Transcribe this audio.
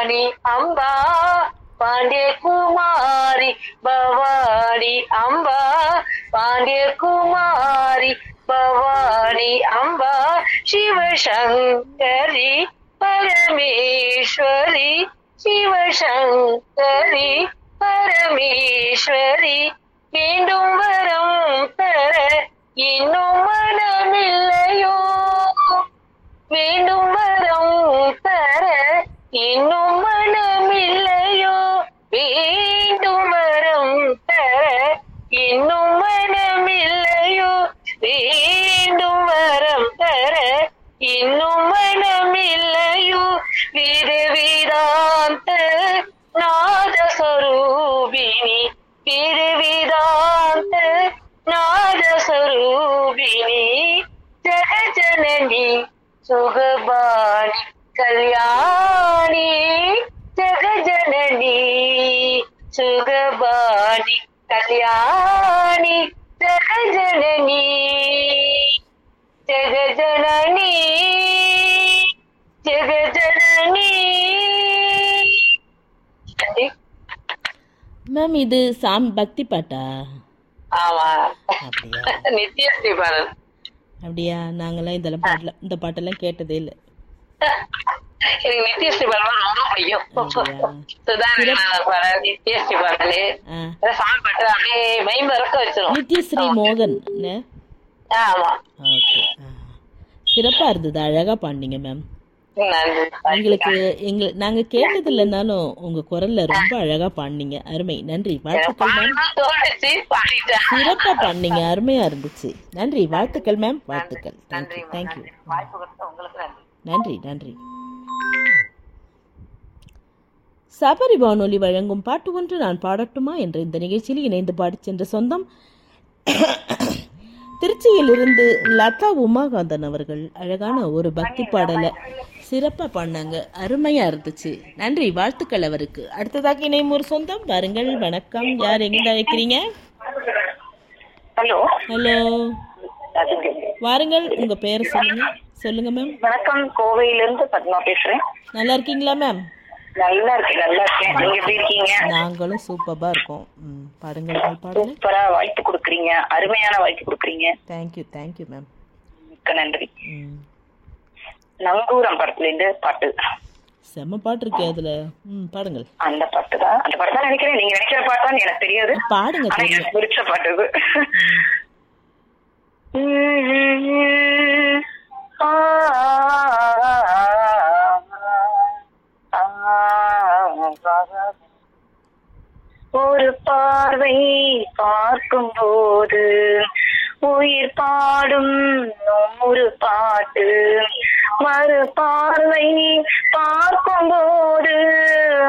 பவானி அம்பா பாண்டிய குமாரி பவானி அம்பா பாண்டிய குமாரி பவானி அம்பா சிவசங்கரி பரமேஸ்வரி சிவசங்கரி பரமேஸ்வரி வேண்டும் வரம் தர இன்னும் மனமில்லையோ வேண்டும் வரம் தர இன்னும் மனமில்லையோ வேண்டும் வரம் தர இன்னும் மனமில்லையோ வேண்டும் வரம் தர இன்னும் மனமில்லையோ விதவிதாந்த நாதஸ்வரூபிணி விதவிதாந்த நாதஸ்வரூபிணி ஜெகஜனனி சுகபாணி கல்யாணி ஜெகஜனனி சுகபாணி கல்யாணி ஜெகஜனனி ஜெகஜனனி ஜெகஜனனி நன்றி. மேம் இது சாமி பக்தி பாட்டா ஆமா அப்படியா நித்யஸ்ரீ பாடல் அப்படியா நாங்கெல்லாம் இதெல்லாம் பாட்டல இந்த பாட்டெல்லாம் கேட்டதே இல்லை எனக்கு நித்யஸ்ரீ பாடல் ரொம்ப பிடிக்கும் அப்படியா? சுதாரண பாடல் நித்யஸ்ரீ பாடல் ஆ அதான் சாமி பாட்டு அப்படியே மைமறக்க வச்சிரும் நித்யஸ்ரீ மோகன் என்ன? ஆமா ஓகே ஆ. சிறப்பா இருந்தது அழகா பாடினீங்க மேம் நன்றி எங்களுக்கு எங்க நாங்க கேட்டது இல்லைன்னாலும் உங்க குரல்ல ரொம்ப அழகா பாடினீங்க அருமை நன்றி வாழ்த்துக்கள் மேம் பாடணும் தோணுச்சு பாடிட்டேன் சிறப்பா பாடினீங்க அருமையா இருந்துச்சு நன்றி வாழ்த்துக்கள் மேம் வாழ்த்துக்கள் நன்றி தேங்க்யூ தேங்க்யூ நன்றி. வாய்ப்பு கொடுத்த உங்களுக்கு நன்றி நன்றி நன்றி சபரி வானொலி வழங்கும் பாட்டு ஒன்று நான் பாடட்டுமா என்ற இந்த நிகழ்ச்சியில் இணைந்து பாடிச் சென்ற சொந்தம் திருச்சியிலிருந்து லதா உமாகாந்தன் அவர்கள் அழகான ஒரு பக்தி பாடலை சிறப்பாக பாடினாங்க அருமையாக இருந்துச்சு நன்றி வாழ்த்துக்கள் அவருக்கு அடுத்ததாக இணையும் ஒரு சொந்தம் வாருங்கள் வணக்கம் யார் எங்கிருந்து அழைக்கிறீங்க ஹலோ ஹலோ வாருங்கள் உங்கள் பேரை சொல்லுங்க சொல்லுங்க மேம் வணக்கம் கோவையிலிருந்து பத்மா பேசுறேன் நல்லா இருக்கீங்களா மேம் நல்லா இருக்கு நல்லா இருக்கேன் நீங்க எப்படி இருக்கீங்க நாங்களும் சூப்பராக இருக்கோம் ம் பாடுங்கள் பாடுங்க சூப்பரா வாய்ப்பு கொடுக்குறீங்க அருமையான வாய்ப்பு கொடுக்குறீங்க தேங்க்யூ தேங்க்யூ மேம் மிக்க நன்றி ம் நங்கூரம் படத்துல இருந்து பாட்டு செம்ம பாட்டு இருக்கே அதில் ம் பாடுங்கள் அந்த பாட்டு தான் அந்த பாட்டு தான் நினைக்கிறேன் நீங்க நினைக்கிற பாட்டு தான் எனக்கு தெரியாது பாடுங்க ஆனா தெரியும் எனக்கு பிடிச்ச பாட்டு இது ஆ, ஆ, ஒரு பார்வை பார்க்கும் போது உயிர் பாடும் நூறு பாட்டு மறு பார்வை பார்க்கும் போது